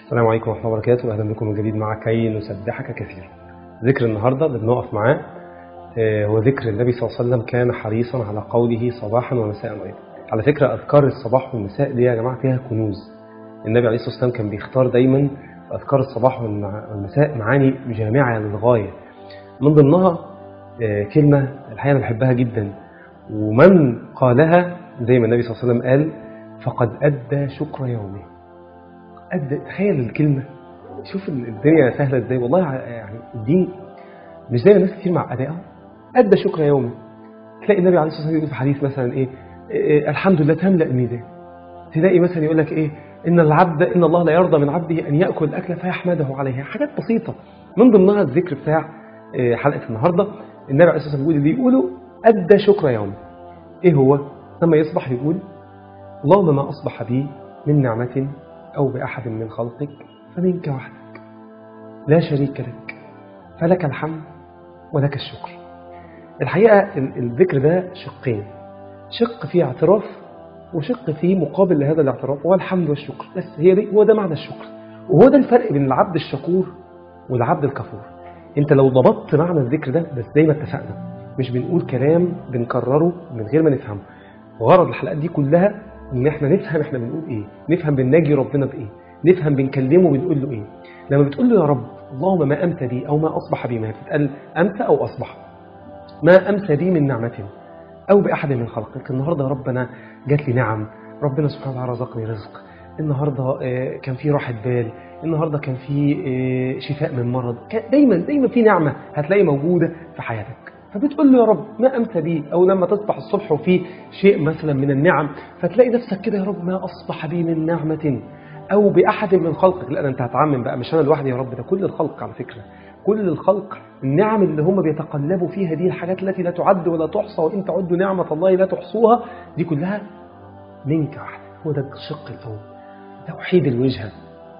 السلام عليكم ورحمة الله وبركاته أهلا بكم من جديد مع كي نسبحك كثيرا ذكر النهاردة اللي بنقف معاه آه، هو ذكر النبي صلى الله عليه وسلم كان حريصا على قوله صباحا ومساء أيضا على فكرة أذكار الصباح والمساء دي يا جماعة فيها كنوز النبي عليه الصلاة والسلام كان بيختار دايما في أذكار الصباح والمساء معاني جامعة للغاية من ضمنها آه، كلمة الحقيقة أنا بحبها جدا ومن قالها زي ما النبي صلى الله عليه وسلم قال فقد أدى شكر يومه أدى تخيل الكلمة شوف الدنيا سهلة ازاي والله يعني الدين مش زي الناس كتير مع أدائه أدى شكر يومه تلاقي النبي عليه الصلاة والسلام يقول في حديث مثلا إيه, إيه الحمد لله تملأ الميزان تلاقي مثلا يقول لك إيه إن العبد إن الله لا يرضى من عبده أن يأكل أكلة فيحمده عليها حاجات بسيطة من ضمنها الذكر بتاع إيه حلقة النهاردة النبي عليه الصلاة والسلام بيقول اللي يقولوا أدى شكر يومه إيه هو لما يصبح يقول اللهم ما أصبح بي من نعمة أو بأحد من خلقك فمنك وحدك لا شريك لك فلك الحمد ولك الشكر الحقيقة الذكر ده شقين شق فيه اعتراف وشق فيه مقابل لهذا الاعتراف هو الحمد والشكر بس هي دي هو ده معنى الشكر وهو ده الفرق بين العبد الشكور والعبد الكفور انت لو ضبطت معنى الذكر ده بس زي ما اتفقنا مش بنقول كلام بنكرره من غير ما نفهمه وغرض الحلقات دي كلها ان احنا نفهم احنا بنقول ايه نفهم بنناجي ربنا بايه نفهم بنكلمه بنقول له ايه لما بتقول له يا رب اللهم ما امت بي او ما اصبح بي ما بتتقال امت او اصبح ما امس بي من نعمه او باحد من خلقك النهارده يا رب انا جات لي نعم ربنا سبحانه وتعالى رزقني رزق النهارده كان في راحه بال النهارده كان في شفاء من مرض دايما دايما في نعمه هتلاقي موجوده في حياتك فبتقول له يا رب ما أمت بي أو لما تصبح الصبح وفي شيء مثلا من النعم فتلاقي نفسك كده يا رب ما أصبح بي من نعمة أو بأحد من خلقك لا أنت هتعمم بقى مش أنا لوحدي يا رب ده كل الخلق على فكرة كل الخلق النعم اللي هم بيتقلبوا فيها دي الحاجات التي لا تعد ولا تحصى وإن تعدوا نعمة الله لا تحصوها دي كلها منك وحدك هو ده الشق الأول توحيد الوجهة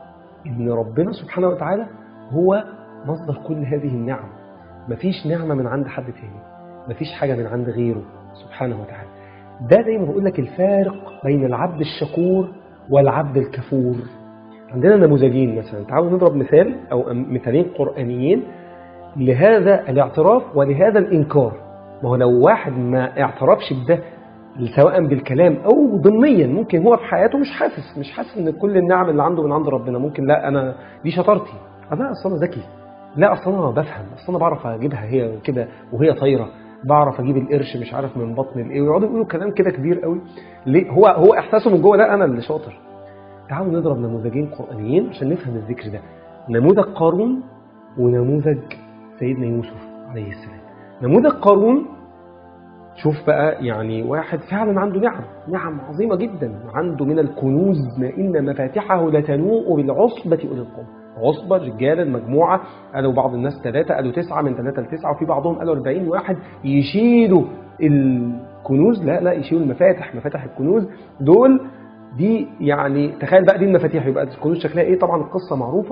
إن ربنا سبحانه وتعالى هو مصدر كل هذه النعم مفيش نعمة من عند حد تاني مفيش حاجة من عند غيره سبحانه وتعالى ده زي ما بقول لك الفارق بين العبد الشكور والعبد الكفور عندنا نموذجين مثلا تعالوا نضرب مثال أو مثالين قرآنيين لهذا الاعتراف ولهذا الإنكار ما هو لو واحد ما اعترفش بده سواء بالكلام أو ضمنيا ممكن هو في حياته مش حاسس مش حاسس ان كل النعم اللي عنده من عند ربنا ممكن لا أنا دي شطارتي أنا أصلا ذكي لا اصلا انا بفهم اصلا انا بعرف اجيبها هي كده وهي طايره بعرف اجيب القرش مش عارف من بطن الايه ويقعدوا يقولوا كلام كده كبير قوي ليه هو هو احساسه من جوه لا انا اللي شاطر تعالوا نضرب نموذجين قرانيين عشان نفهم الذكر ده نموذج قارون ونموذج سيدنا يوسف عليه السلام نموذج قارون شوف بقى يعني واحد فعلا عنده نعم نعم عظيمه جدا وعنده من الكنوز ما ان مفاتحه لتنوء بالعصبه اولي القوه عصبة رجالا مجموعة قالوا بعض الناس ثلاثة قالوا تسعة من ثلاثة لتسعة وفي بعضهم قالوا 40 واحد يشيلوا الكنوز لا لا يشيلوا المفاتح مفاتح الكنوز دول دي يعني تخيل بقى دي المفاتيح يبقى الكنوز شكلها ايه طبعا القصة معروفة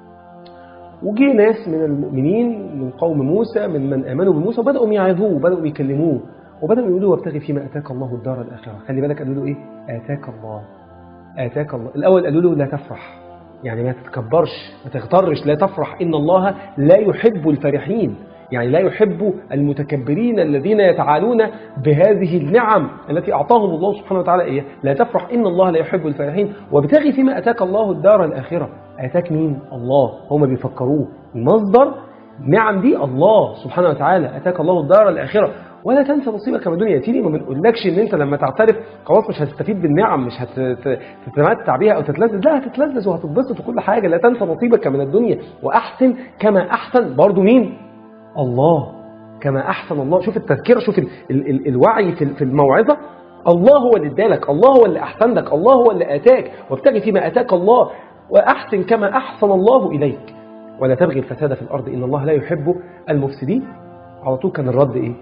وجي ناس من المؤمنين من قوم موسى من من آمنوا بموسى وبدأوا يعظوه وبدأوا يكلموه وبدأوا يقولوا وابتغي فيما أتاك الله الدار الآخرة خلي بالك قالوا له إيه آتاك الله آتاك الله الأول قالوا له لا تفرح يعني ما تتكبرش ما تغترش لا تفرح إن الله لا يحب الفرحين يعني لا يحب المتكبرين الذين يتعالون بهذه النعم التي أعطاهم الله سبحانه وتعالى إياه لا تفرح إن الله لا يحب الفرحين وابتغي فيما أتاك الله الدار الآخرة أتاك مين؟ الله هم بيفكروه المصدر نعم دي الله سبحانه وتعالى أتاك الله الدار الآخرة ولا تنسى نصيبك من الدنيا يا سيدي ما بنقولكش ان انت لما تعترف خلاص مش هتستفيد بالنعم مش هتتمتع بيها او تتلذذ لا هتتلذذ وهتتبسط وكل حاجه لا تنسى نصيبك من الدنيا واحسن كما احسن برضو مين الله كما احسن الله شوف التذكره شوف ال ال ال الوعي في في الموعظه الله هو اللي ادالك الله هو اللي احسن لك الله هو اللي اتاك وابتغي فيما اتاك الله واحسن كما احسن الله اليك ولا تبغي الفساد في الارض ان الله لا يحب المفسدين على طول كان الرد ايه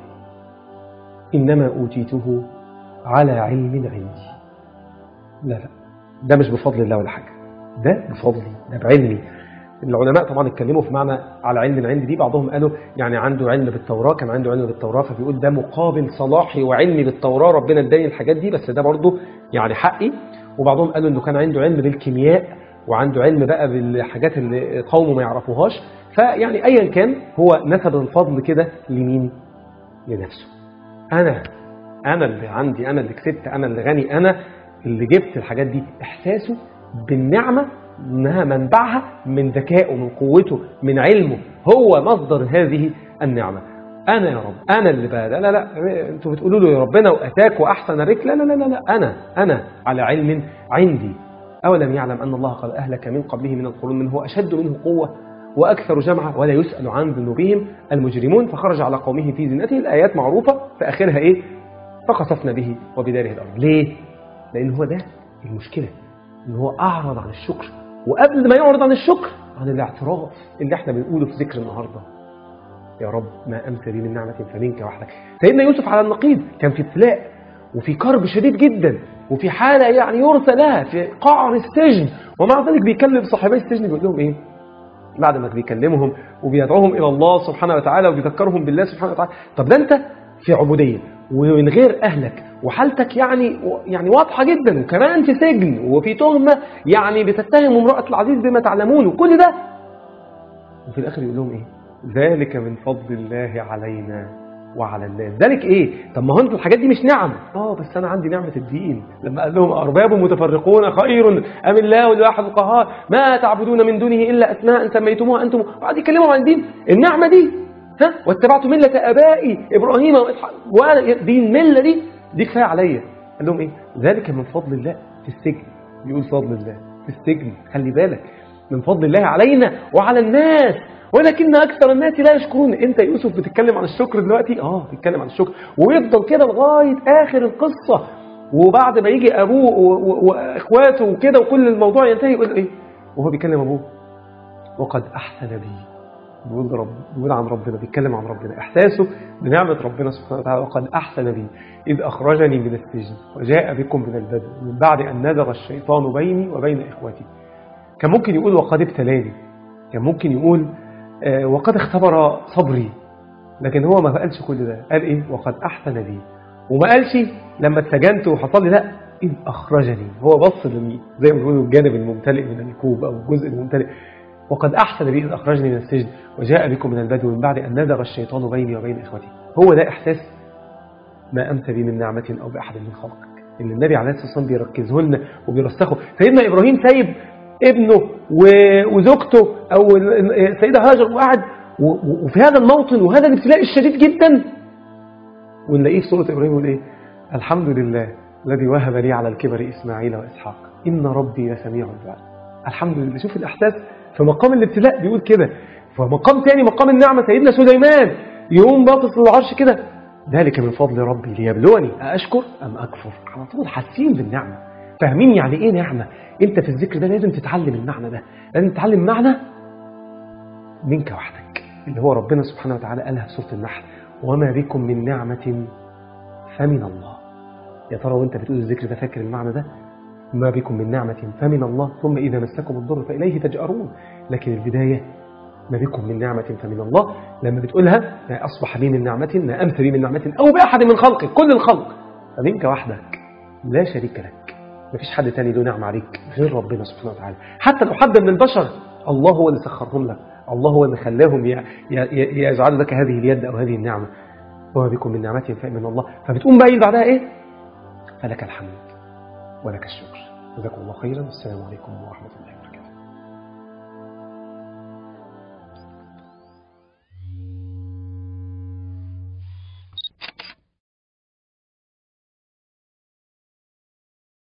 إنما أوتيته على علم عندي لا لا ده مش بفضل الله ولا حاجة ده بفضلي ده بعلمي العلماء طبعا اتكلموا في معنى على علم عندي دي بعضهم قالوا يعني عنده علم بالتوراة كان عنده علم بالتوراة فبيقول ده مقابل صلاحي وعلمي بالتوراة ربنا اداني الحاجات دي بس ده برضه يعني حقي وبعضهم قالوا انه كان عنده علم بالكيمياء وعنده علم بقى بالحاجات اللي قومه ما يعرفوهاش فيعني أيا كان هو نسب الفضل كده لمين لنفسه أنا أنا اللي عندي أنا اللي كسبت أنا اللي غني أنا اللي جبت الحاجات دي إحساسه بالنعمة إنها منبعها من ذكائه من قوته من علمه هو مصدر هذه النعمة أنا يا رب أنا اللي بقى لا لا لا أنتوا بتقولوا له يا ربنا وأتاك وأحسن بك لا لا لا لا, لا أنا أنا على علم عندي أولم يعلم أن الله قد أهلك من قبله من القرون من هو أشد منه قوة وأكثر جمعا ولا يسأل عن ذنوبهم المجرمون فخرج على قومه في زينته الآيات معروفة في آخرها إيه فقصفنا به وبداره الأرض ليه؟ لأن هو ده المشكلة إن هو أعرض عن الشكر وقبل ما يعرض عن الشكر عن الاعتراف اللي احنا بنقوله في ذكر النهارده يا رب ما أمت بي من نعمة فمنك وحدك سيدنا يوسف على النقيض كان في ابتلاء وفي كرب شديد جدا وفي حالة يعني يرثى لها في قعر السجن ومع ذلك بيكلم صاحبي السجن بيقول لهم ايه بعد ما بيكلمهم وبيدعوهم إلى الله سبحانه وتعالى وبيذكرهم بالله سبحانه وتعالى طب ده أنت في عبودية ومن غير أهلك وحالتك يعني يعني واضحة جدا وكمان في سجن وفي تهمة يعني بتتهم امرأة العزيز بما تعلمون وكل ده وفي الآخر يقول لهم إيه ذلك من فضل الله علينا وعلى الناس ذلك ايه طب ما هو انتوا الحاجات دي مش نعم اه بس انا عندي نعمه الدين لما قال لهم ارباب متفرقون خير ام الله الواحد القهار ما تعبدون من دونه الا اسماء سميتموها انتم وقعد يكلموا عن الدين النعمه دي ها واتبعت مله ابائي ابراهيم واسحاق وانا دي المله دي دي كفايه عليا قال لهم ايه ذلك من فضل الله في السجن بيقول فضل الله في السجن خلي بالك من فضل الله علينا وعلى الناس ولكن أكثر الناس لا يشكرون أنت يا يوسف بتتكلم عن الشكر دلوقتي آه بتتكلم عن الشكر ويفضل كده لغاية آخر القصة وبعد ما يجي أبوه وإخواته وكده وكل الموضوع ينتهي يقول إيه وهو بيكلم أبوه وقد أحسن بي بيقول رب بيقول عن ربنا بيتكلم عن ربنا إحساسه بنعمة ربنا سبحانه وتعالى وقد أحسن بي إذ أخرجني من السجن وجاء بكم من البدو من بعد أن نزغ الشيطان بيني وبين إخوتي كان ممكن يقول وقد ابتلاني كان ممكن يقول وقد اختبر صبري لكن هو ما قالش كل ده قال ايه وقد احسن بي وما قالش لما اتسجنت وحصل لي لا اذ اخرجني هو بص زي ما بيقولوا الجانب الممتلئ من الكوب او الجزء الممتلئ وقد احسن بي اذ اخرجني من السجن وجاء بكم من البدو من بعد ان نزغ الشيطان بيني وبين اخوتي هو ده احساس ما امت بي من نعمه او باحد من خلقك اللي النبي عليه الصلاه والسلام بيركزه لنا وبيرسخه سيدنا ابراهيم سايب ابنه وزوجته أو السيدة هاجر وقعد وفي هذا الموطن وهذا الابتلاء الشديد جدا ونلاقيه في سورة إبراهيم يقول إيه الحمد لله الذي وهب لي على الكبر إسماعيل وإسحاق إن ربي لسميع الدعاء الحمد لله شوف الإحساس في مقام الابتلاء بيقول كده في مقام تاني مقام النعمة سيدنا سليمان يقوم باطس للعرش كده ذلك من فضل ربي ليبلوني أأشكر أم أكفر على طول حاسين بالنعمة فاهمين يعني إيه نعمة انت في الذكر ده لازم تتعلم المعنى ده لازم تتعلم معنى منك وحدك اللي هو ربنا سبحانه وتعالى قالها في سورة النحل وما بكم من نعمة فمن الله يا ترى وانت بتقول الذكر ده فاكر المعنى ده ما بكم من نعمة فمن الله ثم إذا مسكم الضر فإليه تجأرون لكن البداية ما بكم من نعمة فمن الله لما بتقولها ما أصبح بي من نعمة ما أمس بي من نعمة أو بأحد من خلقك كل الخلق فمنك وحدك لا شريك لك مفيش حد تاني له نعمة عليك غير ربنا سبحانه وتعالى حتى لو حد من البشر الله هو اللي سخرهم لك الله هو اللي خلاهم يجعلوا لك هذه اليد أو هذه النعمة وما بكم من نعمة فمن الله فبتقوم بقى بعدها إيه فلك الحمد ولك الشكر جزاكم الله خيرا والسلام عليكم ورحمة الله وبركاته